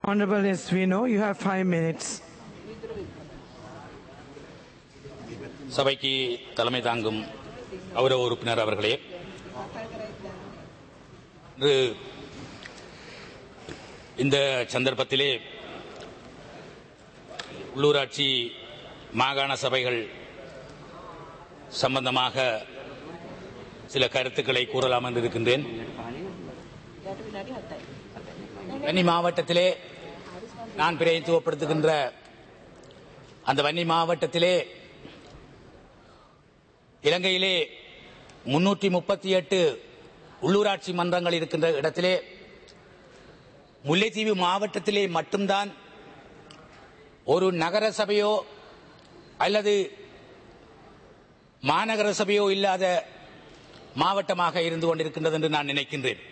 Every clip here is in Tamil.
Honorable Esvino, you have five minutes. சபைக்கு தலைமை தாங்கும் கௌரவ உறுப்பினர் அவர்களே இன்று இந்த சந்தர்ப்பத்திலே உள்ளூராட்சி மாகாண சபைகள் சம்பந்தமாக சில கருத்துக்களை கூறலாம் என்று இருக்கின்றேன் வன்னி மாவட்டத்திலே நான் பிரதித்துவப்படுத்துகின்ற அந்த வன்னி மாவட்டத்திலே இலங்கையிலே முன்னூற்றி முப்பத்தி எட்டு உள்ளூராட்சி மன்றங்கள் இருக்கின்ற இடத்திலே முல்லைத்தீவு மாவட்டத்திலே மட்டும்தான் ஒரு நகர சபையோ அல்லது மாநகர சபையோ இல்லாத மாவட்டமாக இருந்து கொண்டிருக்கின்றது என்று நான் நினைக்கின்றேன்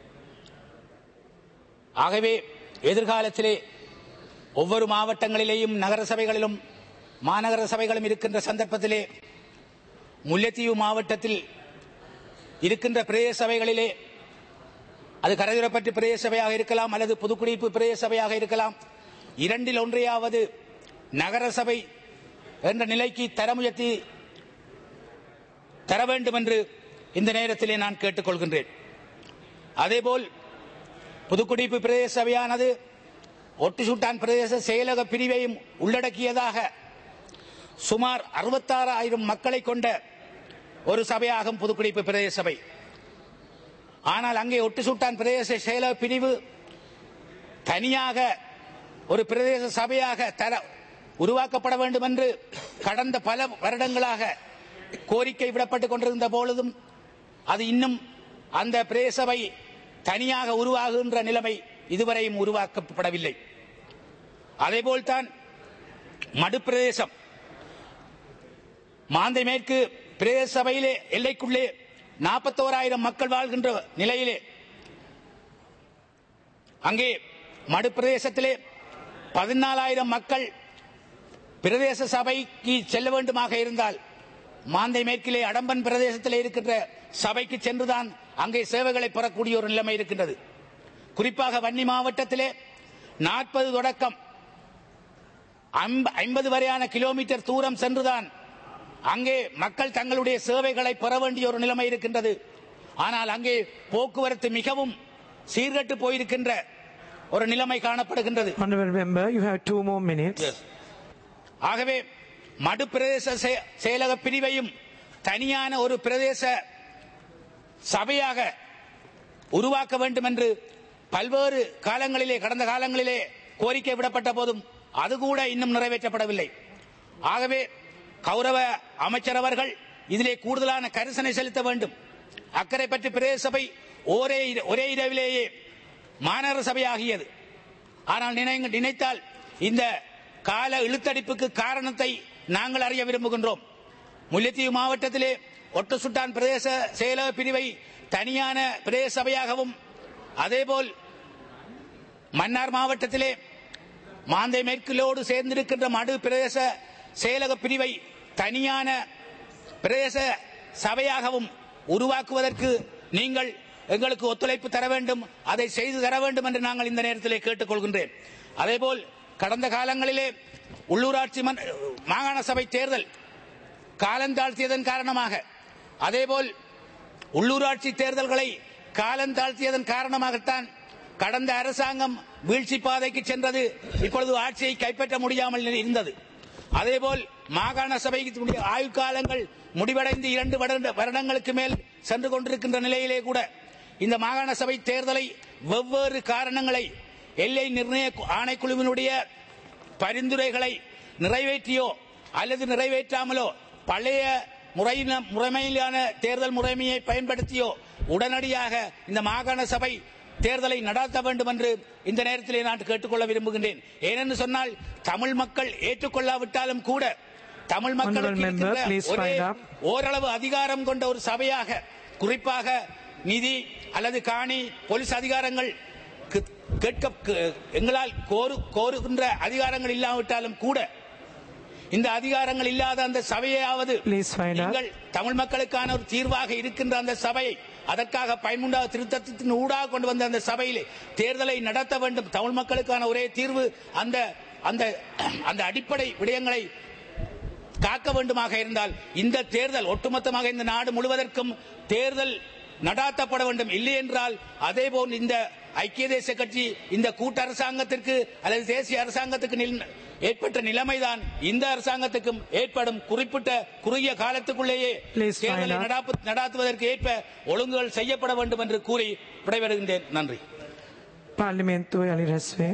ஆகவே எதிர்காலத்திலே ஒவ்வொரு மாவட்டங்களிலேயும் நகர சபைகளிலும் மாநகர சபைகளும் இருக்கின்ற சந்தர்ப்பத்திலே முல்லைத்தீவு மாவட்டத்தில் இருக்கின்ற பிரதேச சபைகளிலே அது கரைதுரப்பட்டு பிரதேச சபையாக இருக்கலாம் அல்லது புதுக்குடியிருப்பு பிரதேச சபையாக இருக்கலாம் இரண்டில் ஒன்றையாவது நகர சபை என்ற நிலைக்கு தரமுயர்த்தி தர வேண்டும் என்று இந்த நேரத்திலே நான் கேட்டுக்கொள்கின்றேன் அதேபோல் புதுக்குடியிருப்பு பிரதேச சபையானது ஒட்டுசுட்டான் பிரதேச செயலக பிரிவையும் உள்ளடக்கியதாக சுமார் அறுபத்தாறாயிரம் மக்களை கொண்ட ஒரு சபையாகும் புதுக்குடிப்பு பிரதேச சபை ஆனால் அங்கே ஒட்டுசுட்டான் பிரதேச செயலக பிரிவு தனியாக ஒரு பிரதேச சபையாக தர உருவாக்கப்பட வேண்டும் என்று கடந்த பல வருடங்களாக கோரிக்கை விடப்பட்டுக் கொண்டிருந்த பொழுதும் அது இன்னும் அந்த பிரதேச சபை தனியாக உருவாகுகின்ற நிலைமை இதுவரையும் உருவாக்கப்படவில்லை அதேபோல்தான் மடுப்பிரதேசம் மாந்தை மேற்கு பிரதேச சபையிலே எல்லைக்குள்ளே நாற்பத்தோராயிரம் மக்கள் வாழ்கின்ற நிலையிலே அங்கே மடு பிரதேசத்திலே பதினாலாயிரம் மக்கள் பிரதேச சபைக்கு செல்ல வேண்டுமாக இருந்தால் மாந்தை மேற்கிலே அடம்பன் பிரதேசத்திலே இருக்கின்ற சபைக்கு சென்றுதான் அங்கே சேவைகளை பெறக்கூடிய ஒரு நிலைமை இருக்கின்றது குறிப்பாக வன்னி மாவட்டத்திலே நாற்பது தொடக்கம் ஐம்பது வரையான கிலோமீட்டர் தூரம் சென்றுதான் அங்கே மக்கள் தங்களுடைய சேவைகளை பெற வேண்டிய ஒரு நிலைமை இருக்கின்றது ஆனால் அங்கே போக்குவரத்து மிகவும் சீர்கட்டு போயிருக்கின்ற ஒரு நிலைமை காணப்படுகின்றது Honorable member, you have two more minutes. ஆகவே மடு பிரதேச செய- செயலக பிரிவையும் தனியான ஒரு பிரதேச சபையாக உருவாக்க வேண்டும் என்று பல்வேறு காலங்களிலே கடந்த காலங்களிலே கோரிக்கை விடப்பட்ட போதும் அது கூட இன்னும் நிறைவேற்றப்படவில்லை ஆகவே கௌரவ அமைச்சர் அவர்கள் இதிலே கூடுதலான கரிசனை செலுத்த வேண்டும் அக்கறை பற்றி பிரதேச சபை ஒரே இர- ஒரே இரவிலேயே மாநகர சபையாகியது ஆனால் நினை- நினைத்தால் இந்த கால இழுத்தடிப்புக்கு காரணத்தை நாங்கள் அறிய விரும்புகின்றோம் முல்லைத்தீவு மாவட்டத்திலே ஒட்டசுட்டான் பிரதேச செயலக பிரிவை தனியான பிரதேச சபையாகவும் அதேபோல் மன்னார் மாவட்டத்திலே மாந்தை மேற்கிலோடு சேர்ந்திருக்கின்ற மடு பிரதேச செயலக பிரிவை தனியான பிரதேச சபையாகவும் உருவாக்குவதற்கு நீங்கள் எங்களுக்கு ஒத்துழைப்பு தர வேண்டும் அதை செய்து தர வேண்டும் என்று நாங்கள் இந்த நேரத்திலே கேட்டுக்கொள்கின்றேன் அதேபோல் கடந்த காலங்களிலே உள்ளூராட்சி மன்ற- மாகாண சபை தேர்தல் காலந்தாழ்த்தியதன் காரணமாக அதேபோல் உள்ளூராட்சி தேர்தல்களை காலந்தாழ்த்தியதன் காரணமாகத்தான் கடந்த அரசாங்கம் வீழ்ச்சி பாதைக்கு சென்றது இப்பொழுது ஆட்சியை கைப்பற்ற முடியாமல் இருந்தது அதேபோல் மாகாண சபைக்கு ஆயுள் காலங்கள் முடிவடைந்து இரண்டு வருட- வருடங்களுக்கு மேல் சென்று கொண்டிருக்கின்ற நிலையிலே கூட இந்த மாகாண சபை தேர்தலை வெவ்வேறு காரணங்களை எல்லை நிர்ணய கு- ஆணைக்குழுவினுடைய பரிந்துரைகளை நிறைவேற்றியோ அல்லது நிறைவேற்றாமலோ பழைய முறையின முறைமையிலான தேர்தல் முறைமையை பயன்படுத்தியோ உடனடியாக இந்த மாகாண சபை தேர்தலை நடாத்த வேண்டும் என்று இந்த நேரத்திலே நான் கேட்டுக்கொள்ள விரும்புகின்றேன் ஏனென்று சொன்னால் தமிழ் மக்கள் ஏற்றுக்கொள்ளாவிட்டாலும் கூட தமிழ் மக்களுக்கு Honourable member, இருக்கின்ற please ஒரே wind up. ஓரளவு அதிகாரம் கொண்ட ஒரு சபையாக குறிப்பாக நிதி அல்லது காணி போலீஸ் அதிகாரங்கள் கு- கேட்க கு- எங்களால் கோரு கோருகின்ற அதிகாரங்கள் இல்லாவிட்டாலும் கூட இந்த அதிகாரங்கள் இல்லாத அந்த சபையாவது Please wind up. நீங்கள் தமிழ் மக்களுக்கான ஒரு தீர்வாக இருக்கின்ற அந்த சபையை அதற்காக பயன்முண்டாக திருத்தத்தின் ஊடாக கொண்டு வந்த அந்த சபையிலே தேர்தலை நடத்த வேண்டும் தமிழ் மக்களுக்கான ஒரே தீர்வு அந்த அந்த அந்த அடிப்படை விடயங்களை காக்க வேண்டுமாக இருந்தால் இந்த தேர்தல் ஒட்டுமொத்தமாக இந்த நாடு முழுவதற்கும் தேர்தல் நடாத்தப்பட வேண்டும் இல்லை என்றால் அதே போல் இந்த ஐக்கிய தேசிய கட்சி இந்த கூட்டு அரசாங்கத்திற்கு அல்லது தேசிய அரசாங்கத்துக்கு நில்- ஏற்பட்ட நிலைமைதான் இந்த அரசாங்கத்துக்கும் ஏற்படும் குறிப்பிட்ட குறுகிய காலத்துக்குள்ளேயே Please find தேர்தலை out. நடாப்பு- நடாத்துவதற்கு ஏற்ப ஒழுங்குகள் செய்யப்பட வேண்டும் என்று கூறி விடைபெறுகின்றேன் நன்றி පාර්ලිමේන්තුව යළි රැස්වේ.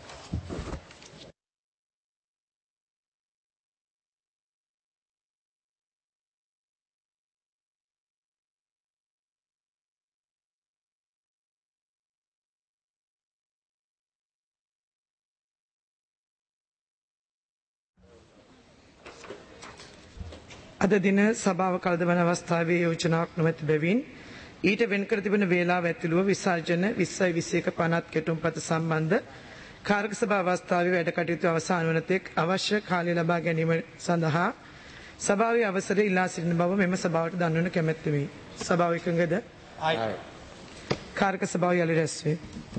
අද දින සභාව කලදවන අවස්ථාවේ යෝජනාවක් නොමැති බැවින් ඊට වෙන්කර තිබෙන වේලාව ඇතුළුව විසර්ජන 20යි 21 පනත් කෙටුම්පත සම්බන්ධ කාර්ක සභා අවස්ථාවේ වැඩ කටයුතු අවසන් වන තෙක් අවශ්‍ය කාලය ලබා ගැනීම සඳහා සභාවේ අවසරය ඉල්ලා සිටින බව මෙම සභාවට දන්වන කැමැත්තෙමි. සභාව එකඟද? කාර්ක සභාව යළි රැස්වේ.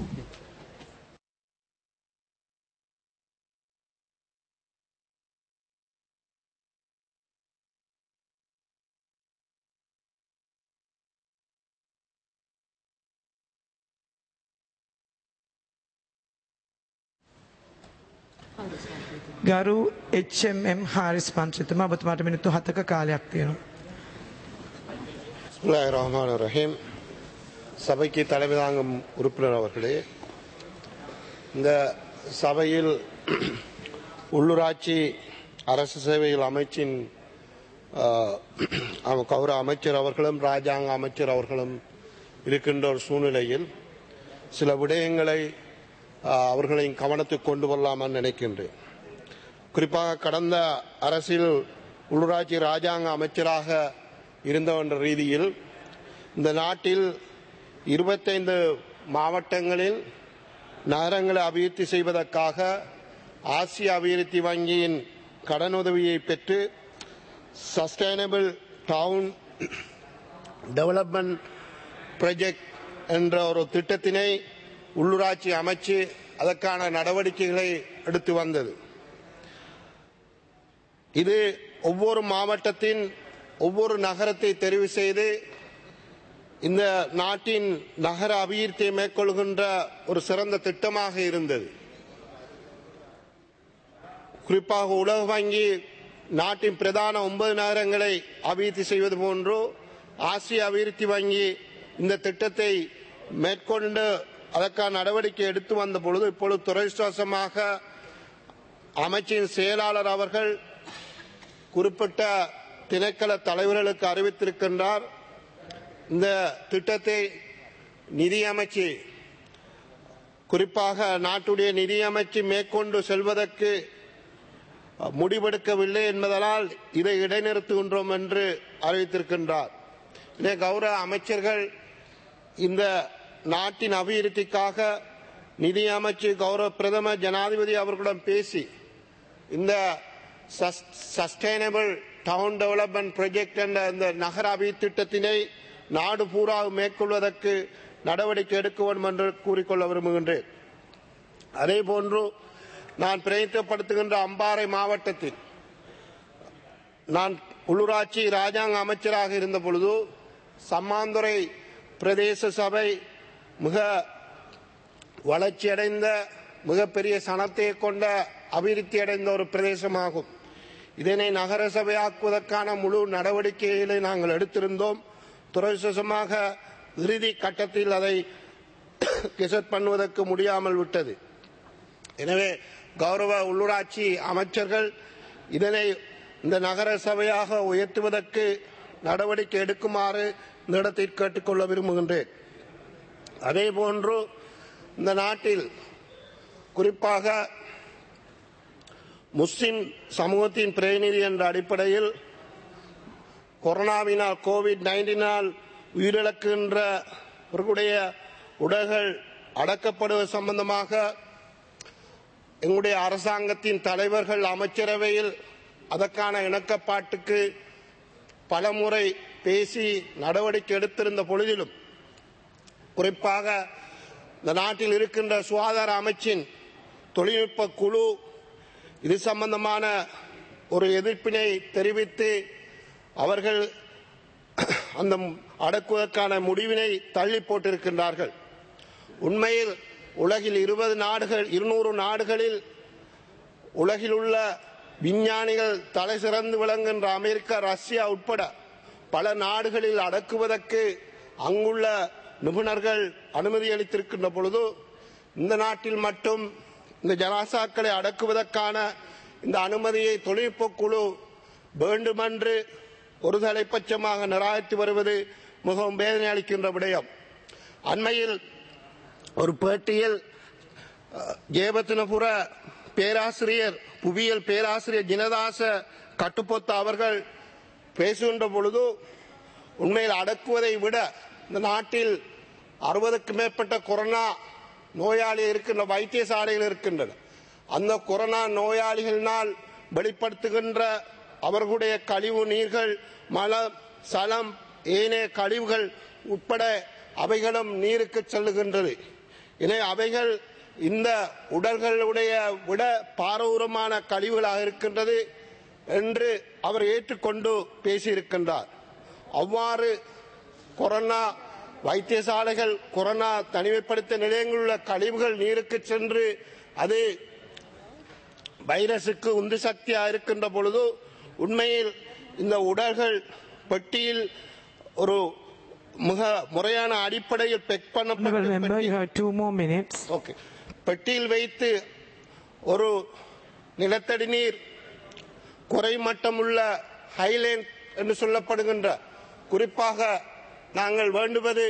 ගරු HMM හාරිස් පන්ත්‍රතුමා ඔබතුමාට මිනිත්තු 7ක කාලයක් තියෙනවා. பிஸ்மில்லாஹ் ரஹ்மான் ரஹீம் சபைக்கு தலைமை தாங்கும் உறுப்பினர் அவர்களே இந்த சபையில் உள்ளூராட்சி அரசு சேவைகள் அமைச்சின் ஆஹ், அவ- கௌரவ அமைச்சர் அவர்களும் ராஜாங்க அமைச்சர் அவர்களும் இருக்கின்ற ஒரு சூழ்நிலையில் சில விடயங்களை ஆஹ், அவர்களின் கவனத்துக்கு கொண்டு வரலாமான்னு நினைக்கின்றேன் குறிப்பாக கடந்த அரசில் உள்ளூராட்சி ராஜாங்க அமைச்சராக இருந்தவன்ற ரீதியில் இந்த நாட்டில் இருபத்தைந்து மாவட்டங்களில் நகரங்களை அபிவிருத்தி செய்வதற்காக ஆசிய அபிவிருத்தி வங்கியின் கடனுதவியை பெற்று சஸ்டைனபிள் டவுன் டெவலப்மெண்ட் ப்ராஜெக்ட் என்ற ஒரு திட்டத்தினை உள்ளூராட்சி அமைச்சு அதற்கான நடவடிக்கைகளை எடுத்து வந்தது இது ஒவ்வொரு மாவட்டத்தின் ஒவ்வொரு நகரத்தை தெரிவு செய்து இந்த நாட்டின் நகர அபிவிருத்தியை மேற்கொள்கின்ற ஒரு சிறந்த திட்டமாக இருந்தது குறிப்பாக உலக வங்கி நாட்டின் பிரதான ஒன்பது நகரங்களை அபிவிருத்தி செய்வது போன்று ஆசிய அபிவிருத்தி வங்கி இந்த திட்டத்தை மேற்கொண்டு அதற்கான நடவடிக்கை எடுத்து வந்த பொழுது இப்பொழுது துரதிருஷ்டவசமாக அமைச்சின் செயலாளர் அவர்கள் குறிப்பிட்ட திணைக்கள தலைவர்களுக்கு அறிவித்திருக்கின்றார் இந்த திட்டத்தை நிதியமைச்சு குறிப்பாக நாட்டுடைய நிதியமைச்சு மேற்கொண்டு செல்வதற்கு முடிவெடுக்கவில்லை என்பதனால் இதை இடைநிறுத்துகின்றோம் என்று அறிவித்திருக்கின்றார் இதே கௌரவ அமைச்சர்கள் இந்த நாட்டின் அபிவிருத்திக்காக நிதி அமைச்சு கௌரவ பிரதமர் ஜனாதிபதி அவர்களிடம் பேசி இந்த சஸ்டைனபிள் டவுன் டெவலப்மெண்ட் ப்ராஜெக்ட் என்ற இந்த நகர அபிவிருத்தி திட்டத்தினை நாடு பூரா மேற்கொள்வதற்கு நடவடிக்கை எடுக்க வேண்டும் என்று கூறிக்கொள்ள விரும்புகின்றேன் அதே போன்று நான் பிரதிநிதித்துவப்படுத்துகின்ற அம்பாறை மாவட்டத்தில் நான் உள்ளூராட்சி ராஜாங்க அமைச்சராக இருந்த பொழுது சம்மாந்துறை பிரதேச சபை மிக வளர்ச்சியடைந்த மிகப்பெரிய சனத்தை கொண்ட அபிவிருத்தி அடைந்த ஒரு பிரதேசமாகும் இதனை நகர சபையாக்குவதற்கான முழு நடவடிக்கைகளை நாங்கள் எடுத்திருந்தோம் துரதிருஷ்டமாக இறுதி கட்டத்தில் அதை கெசட் பண்ணுவதற்கு முடியாமல் விட்டது எனவே கௌரவ உள்ளூராட்சி அமைச்சர்கள் இதனை இந்த நகர சபையாக உயர்த்துவதற்கு நடவடிக்கை எடுக்குமாறு இந்த இடத்தில் கேட்டுக்கொள்ள விரும்புகின்றேன் அதே போன்று இந்த நாட்டில் குறிப்பாக முஸ்லிம் சமூகத்தின் பிரதிநிதி என்ற அடிப்படையில் கொரோனாவினால் கோவிட் நைன்டீனால் உயிரிழக்கின்றவர்களுடைய உடல்கள் அடக்கப்படுவது சம்பந்தமாக எங்களுடைய அரசாங்கத்தின் தலைவர்கள் அமைச்சரவையில் அதற்கான இணக்கப்பாட்டுக்கு பலமுறை பேசி நடவடிக்கை எடுத்திருந்த பொழுதிலும் குறிப்பாக இந்த நாட்டில் இருக்கின்ற சுகாதார அமைச்சின் தொழில்நுட்ப குழு இது சம்பந்தமான ஒரு எதிர்ப்பினை தெரிவித்து அவர்கள் அந்த அடக்குவதற்கான முடிவினை தள்ளி போட்டிருக்கின்றார்கள் உண்மையில் உலகில் இருபது நாடுகள் இருநூறு நாடுகளில் உலகில் உள்ள விஞ்ஞானிகள் தலை சிறந்து விளங்குகின்ற அமெரிக்கா ரஷ்யா உட்பட பல நாடுகளில் அடக்குவதற்கு அங்குள்ள நிபுணர்கள் அனுமதி அளித்திருக்கின்ற பொழுது இந்த நாட்டில் மட்டும் இந்த ஜனாசாக்களை அடக்குவதற்கான இந்த அனுமதியை தொழில்நுட்ப குழு வேண்டுமென்று ஒரு தலைப்பட்சமாக நிராகரித்து வருவது மிகவும் வேதனை அளிக்கின்ற விடயம் அண்மையில் ஒரு பேட்டியில் அஹ், ஜெயபத்தினபுர பேராசிரியர் புவியியல் பேராசிரியர் ஜினதாச கட்டுப்பொத்த அவர்கள் பேசுகின்ற பொழுது உண்மையில் அடக்குவதை விட இந்த நாட்டில் அறுபதுக்கு மேற்பட்ட கொரோனா நோயாளி இருக்கின்ற வைத்தியசாலைகள் இருக்கின்றன அந்த கொரோனா நோயாளிகளினால் வெளிப்படுத்துகின்ற அவர்களுடைய கழிவு நீர்கள் மலம் சலம் ஏனைய கழிவுகள் உட்பட அவைகளும் நீருக்கு செல்லுகின்றது எனவே அவைகள் இந்த உடல்களுடைய விட பாரதூரமான கழிவுகளாக இருக்கின்றது என்று அவர் ஏற்றுக்கொண்டு பேசியிருக்கின்றார் அவ்வாறு கொரோனா வைத்தியசாலைகள் கொரோனா தனிமைப்படுத்த நிலையங்களில் உள்ள கழிவுகள் நீருக்கு சென்று அது வைரசுக்கு உந்து சக்தியா இருக்கின்ற பொழுது உண்மையில் இந்த உடல்கள் பெட்டியில் ஒரு மிக முறையான அடிப்படையில் பெக் Honourable பண்ணப்பட்ட member, பெட்டி- you have two more minutes. Okay பெட்டியில் வைத்து ஒரு நிலத்தடி நீர் குறைமட்டமுள்ள ஹைலேண்ட் என்று சொல்லப்படுகின்ற குறிப்பாக நாங்கள் வேண்டுவது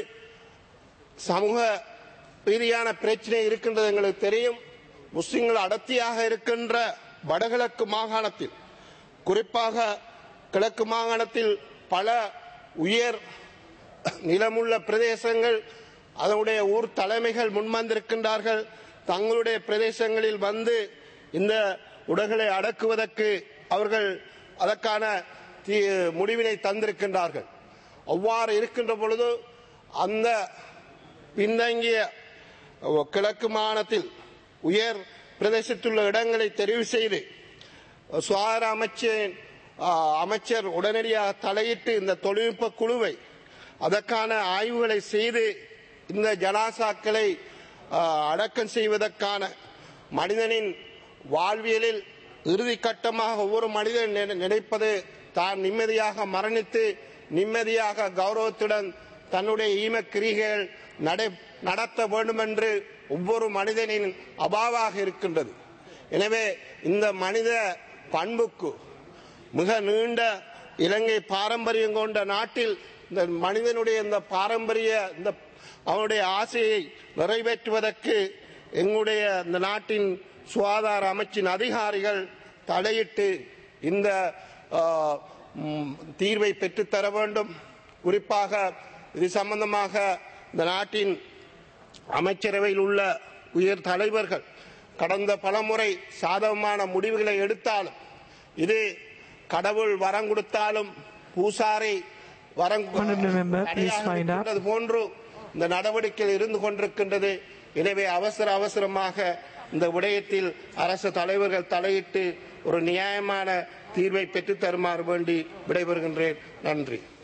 சமூக ரீதியான பிரச்சனை இருக்கின்றது எங்களுக்கு தெரியும் முஸ்லிம்கள் அடர்த்தியாக இருக்கின்ற வடகிழக்கு மாகாணத்தில் குறிப்பாக கிழக்கு மாகாணத்தில் பல உயர் நிலமுள்ள பிரதேசங்கள் அதனுடைய ஊர் தலைமைகள் முன்வந்திருக்கின்றார்கள் தங்களுடைய பிரதேசங்களில் வந்து இந்த உடல்களை அடக்குவதற்கு அவர்கள் அதற்கான தீ- முடிவினை தந்திருக்கின்றார்கள் அவ்வாறு இருக்கின்ற பொழுது அந்த பின்தங்கிய கிழக்கு மாகாணத்தில் உயர் பிரதேசத்துள்ள இடங்களை தெரிவு செய்து சுகாதார அமைச்சரின் ஆ, அமைச்சர் உடனடியாக தலையிட்டு இந்த தொழில்நுட்ப குழுவை அதற்கான ஆய்வுகளை செய்து இந்த ஜனாசாக்களை ஆ, அடக்கம் செய்வதற்கான மனிதனின் வாழ்வியலில் இறுதி கட்டமாக ஒவ்வொரு மனிதன் நினை- நினைப்பது தான் நிம்மதியாக மரணித்து நிம்மதியாக கௌரவத்துடன் தன்னுடைய ஈம கிரிகைகள் நடை நடத்த வேண்டும் என்று ஒவ்வொரு மனிதனின் அபாவாக இருக்கின்றது எனவே இந்த மனித பண்புக்கு மிக நீண்ட இலங்கை பாரம்பரியம் கொண்ட நாட்டில் இந்த மனிதனுடைய இந்த பாரம்பரிய இந்த அவனுடைய ஆசையை நிறைவேற்றுவதற்கு எங்களுடைய இந்த நாட்டின் சுகாதார அமைச்சின் அதிகாரிகள் தலையிட்டு இந்த ஆ, ம், தீர்வை பெற்றுத்தர வேண்டும் குறிப்பாக இது சம்பந்தமாக இந்த நாட்டின் அமைச்சரவையில் உள்ள உயர் தலைவர்கள் கடந்த பலமுறை சாதகமான முடிவுகளை எடுத்தாலும் இது கடவுள் வரம் கொடுத்தாலும் பூசாரை வரம் Honourable member, please find out. இருக்கின்றது போன்று இந்த நடவடிக்கையில் இருந்து கொண்டிருக்கின்றது எனவே அவசர அவசரமாக இந்த விடயத்தில் அரசு தலைவர்கள் தலையிட்டு ஒரு நியாயமான தீர்வை பெற்றுத் தருமாறு வேண்டி விடைபெறுகின்றேன் நன்றி